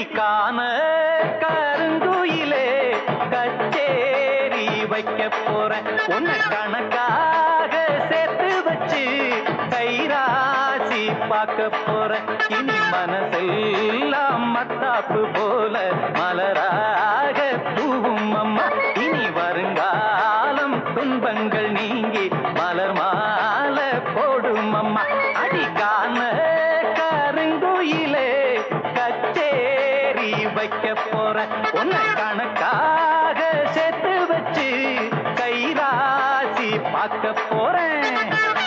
அடிக்கான கருங்குயிலே கச்சேரி வைக்க போறேன் உன்னை கணக்காக சேர்த்து வச்சு கைராசி பார்க்க போறேன் இனி மனசெல்லாம் மத்தாப்பு போல மலராக பூவும் அம்மா இனி வருங்காலம் துன்பங்கள் நீங்கி மலர் மாலை போடும் அம்மா அடிக்கான கருங்குயிலே கச்சேரி வைக்க போற உன்னை கணக்காக சேர்த்து வச்சு கைராசி பார்க்க போறேன்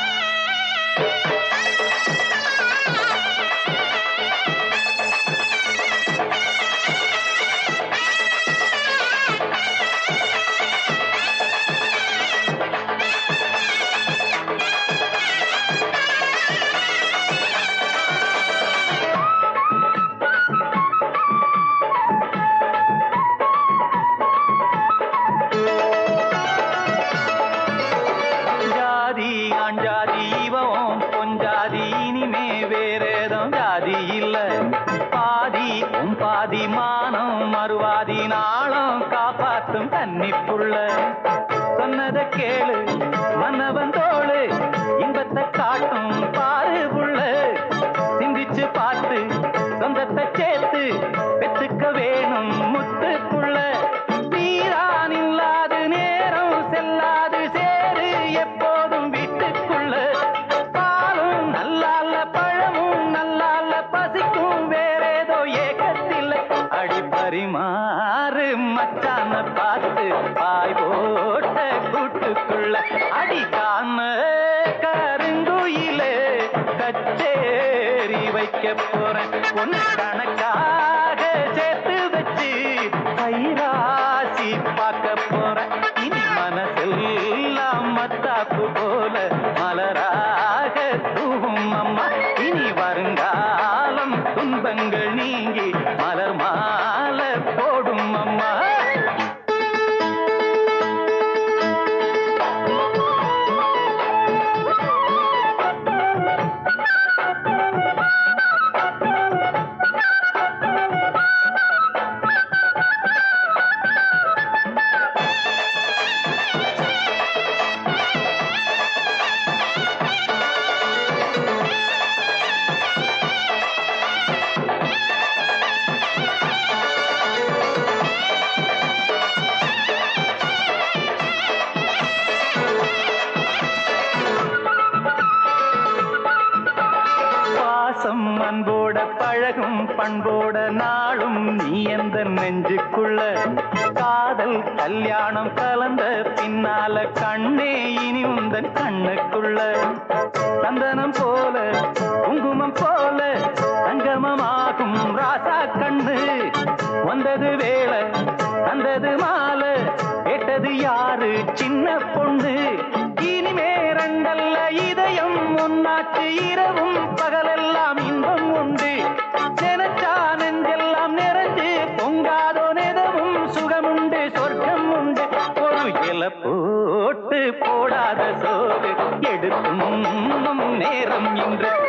ஜாதி ஆண் ஜாதி இவன் பொஞ்சாதி இனிமே வேறேதும் ஜாதி இல்ல பாதி உன் பாதி மானம் மறுவாதி நாளம் காப்பாத்தும் கன்னிப்புள்ள சொன்னதை கேளு மன்னவன் தோளு இன்பத்தை காட்டும் பாரு புள்ள சிந்திச்சு பார்த்து சொந்தத்தை சேர்த்து பெத்துக்க வேணும் முத்துக்குள்ள நீரான் இல்லாது நேரம் செல்லாது சேரு எப்போதும் வீட்டுக்குள்ள பாலும் நல்லால பழமும் நல்லால பசிக்கும் வேறேதோ ஏக்கத்தில் அடி பரிமாறு மச்சான பார்த்து பாய் போட்ட கூட்டுக்குள்ள அடி காம கருங்குயிலே கச்சேரி வைக்க போறேன் ஒன்னு கணக்காக சேர்த்து வச்சு கைராசி பார்க்க போறேன் இனி மனசெல்லாம் மத்தாப்பு போல மலராக தூவும் அம்மா இனி வருங்காலம் துன்பங்கள் நீங்கி மலர் மாலை போடும் அம்மா பாசம் அன்போட பழகும் பண்போட நாளும் நீ எந்த நெஞ்சுக்குள்ள காதல் கல்யாணம் கலந்த பின்னால கண்ணே இனி உந்தன் கண்ணுக்குள்ள சந்தனம் போல குங்குமம் போல சங்கமமாகும் ராசா கண்ணு வந்தது வேலை தந்தது மாலை கேட்டது யாரு சின்ன பொண்ணு இனிமே ரெண்டல்ல இதயம் ஒன்னாச்சு இரவும் பகலெல்லாம் இன்பம் உண்டு நினைச்சா நெஞ்செல்லாம் நிறைஞ்சு பொங்காதோ நெதவும் சுகமுண்டு சொர்க்கம் உண்டு ஒரு இல போட்டு போடாத சோறு எடுக்கும் நேரம் இன்று